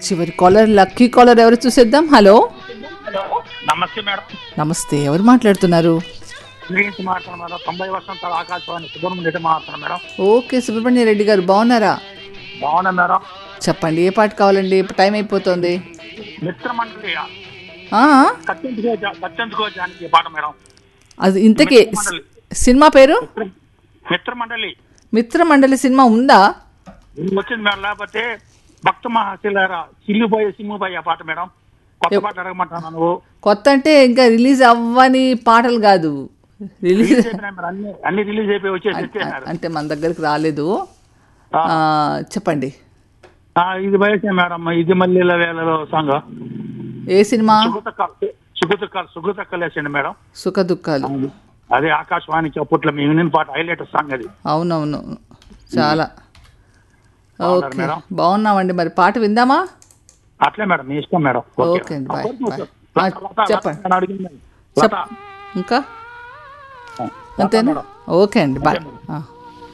చివరి caller lucky caller ఎవరు చూసేద్దాం హలో నమస్తే మేడం నమస్తే ఎవరు మాట్లాడుతున్నారు గురించి మాట్లాడుతున్నాను మేడం తొంభై వసంతాల ఆకాశవాణి సుబ్రహ్మణ్యం రెడ్డి మాట్లాడుతున్నాను మేడం ఓకే సుబ్రహ్మణ్య రెడ్డి గారు బాగున్నారా బాగున్నా మేడం చెప్పండి ఏ పాట కావాలండి టైం అయిపోతుంది మిత్రమండలి ఆ, కత్తించుకో కత్తించుకో జానికి పాట మేడం అది ఇంతకీ సి- సినిమా పేరు మిత్ర- మిత్రమండలి మిత్రమండలి సినిమా ఉందా వచ్చింది మేడం లేకపోతే భక్త మహాశిలారా సిల్లుపోయే సిమ్ముపోయే పాట మేడం కొత్త పాట అడగమంటాను నువ్వు కొత్త అంటే ఇంకా రిలీజ్ అవ్వని పాటలు కాదు రిలీజ్ రిలీజ్ అయిపోయినాయి మేడం అన్ని అన్ని రిలీజ్ అయిపోయి వచ్చేసి వచ్చేసినారు అంటే మన దగ్గరికి రాలేదు ఆ. ఆ, చెప్పండి ఆ, ఇది వయసే మేడం ఇది మల్లెల వేలలో సాంగ్ ఏ సినిమా సుగతక్కలు సుగతక్కలు సుగతక్కలు వేసండి మేడం సుఖ దుఃఖాలు అదే ఆకాశవాణికి అప్పట్లో మీ వినిన పాట హైలైట్ సాంగ్ అది అవునవును చాలా బాగున్నారు ఓకే మేడం? బాగున్నామండి మరి పాట విందామా అట్లే మేడం మీ ఇష్టం మేడం ఓకే అండి, బాయ్, బాయ్. ఆ, చెప్పండి. అడిగింది చెప్ ఇంకా అంతేనా ఓకే అండి బాయ్ ఆ.